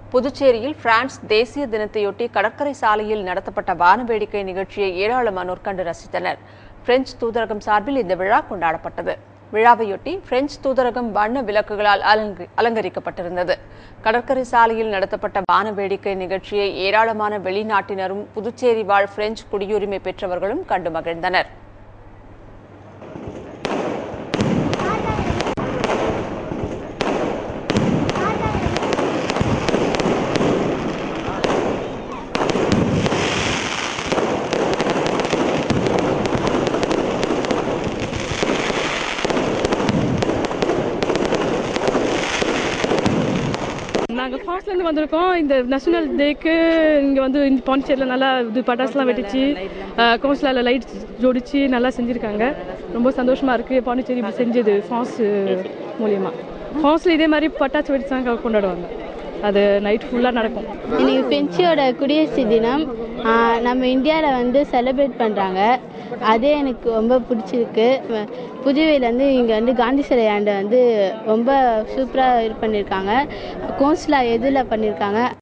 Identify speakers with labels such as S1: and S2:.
S1: புதுச்சேரியில் பிரான்ஸ் தேசிய தினத்தையொட்டி கடற்கரை சாலையில் நடத்தப்பட்ட வானவேடிக்கை நிகழ்ச்சியை ஏராளமானோர் கண்டு ரசித்தனர் பிரெஞ்சு தூதரகம் சார்பில் இந்த விழா கொண்டாடப்பட்டது விழாவையொட்டி பிரெஞ்சு தூதரகம் வண்ண விளக்குகளால் அலங்கு- அலங்கரிக்கப்பட்டிருந்தது கடற்கரை சாலையில் நடத்தப்பட்ட வானவேடிக்கை நிகழ்ச்சியை ஏராளமான வெளிநாட்டினரும் புதுச்சேரி வாழ் பிரெஞ்சு குடியுரிமை பெற்றவர்களும் கண்டு மகிழ்ந்தனர்
S2: நாங்கள் ஃபாஸ்ட்லேருந்து வந்திருக்கோம் இந்த நேஷனல் டேக்கு இங்கே வந்து இந்த பாண்டிச்சேரியில் நல்லா இது பட்டாசுலாம் வெடிச்சு கோஸ்லால லைட் ஜோடிச்சு நல்லா செஞ்சுருக்காங்க ரொம்ப சந்தோஷமாக இருக்குது பாண்டிச்சேரி இப்படி செஞ்சது ஃபாஸ் மூலியமாக ஃபாஸில் இதே மாதிரி பட்டாசு வெடிச்சு தான் கொண்டாடுவாங்க அது நைட் ஃபுல்லாக நடக்கும்
S3: இன்னைக்கு பிரெஞ்சோட குடியரசு தினம் ஆஹ் நம்ம இந்தியாவில் வந்து செலிப்ரேட் பண்ணுறாங்க அதே எனக்கு ரொம்ப பிடிச்சிருக்கு வ- புதுவையிலேருந்து இங்கே வந்து காந்தி சிலை ஆண்டை வந்து ரொம்ப சூப்பராக இது பண்ணியிருக்காங்க கோன்ஸ்லா எதில் பண்ணியிருக்காங்க